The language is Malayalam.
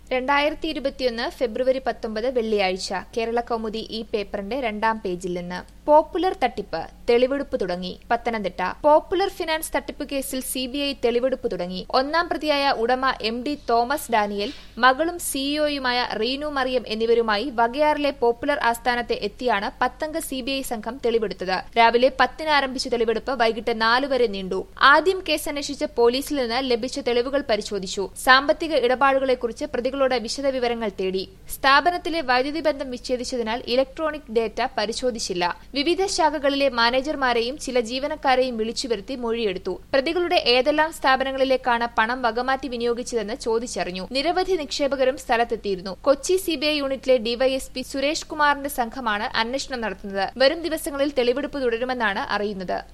രണ്ടായിരത്തി ഇരുപത്തിയൊന്ന് ഫെബ്രുവരി പത്തൊമ്പത് വെള്ളിയാഴ്ച കേരള കൗമുദി ഈ പേപ്പറിന്റെ രണ്ടാം പേജിൽ നിന്ന് പോപ്പുലർ തട്ടിപ്പ് തെളിവെടുപ്പ് തുടങ്ങി പത്തനംതിട്ട പോപ്പുലർ ഫിനാൻസ് തട്ടിപ്പ് കേസിൽ സിബിഐ തെളിവെടുപ്പ് തുടങ്ങി ഒന്നാം പ്രതിയായ ഉടമ എം ഡി തോമസ് ഡാനിയൽ മകളും സിഇഒയുമായ റീനു മറിയം എന്നിവരുമായി വകയാറിലെ പോപ്പുലർ ആസ്ഥാനത്ത് എത്തിയാണ് പത്തംഗ സിബിഐ സംഘം തെളിവെടുത്തത് രാവിലെ പത്തിന് ആരംഭിച്ച തെളിവെടുപ്പ് വൈകിട്ട് നാലു വരെ നീണ്ടു ആദ്യം കേസ് അന്വേഷിച്ച പോലീസിൽ നിന്ന് ലഭിച്ച തെളിവുകൾ പരിശോധിച്ചു സാമ്പത്തിക ഇടപാടുകളെക്കുറിച്ച് പ്രതികളോട് വിശദവിവരങ്ങൾ തേടി സ്ഥാപനത്തിലെ വൈദ്യുതി ബന്ധം വിച്ഛേദിച്ചതിനാൽ ഇലക്ട്രോണിക് ഡേറ്റ പരിശോധിച്ചില്ല വിവിധ ശാഖകളിലെ മാനേജർമാരെയും ചില ജീവനക്കാരെയും വിളിച്ചുവരുത്തി മൊഴിയെടുത്തു പ്രതികളുടെ ഏതെല്ലാം സ്ഥാപനങ്ങളിലേക്കാണ് പണം വകമാറ്റി വിനിയോഗിച്ചതെന്ന് ചോദിച്ചറിഞ്ഞു നിരവധി നിക്ഷേപകരും സ്ഥലത്തെത്തിയിരുന്നു കൊച്ചി സിബിഐ യൂണിറ്റിലെ ഡിവൈഎസ്പി സുരേഷ് കുമാറിന്റെ സംഘമാണ് അന്വേഷണം നടത്തുന്നത് വരും ദിവസങ്ങളിൽ തെളിവെടുപ്പ് തുടരുമെന്നാണ് അറിയുന്നത്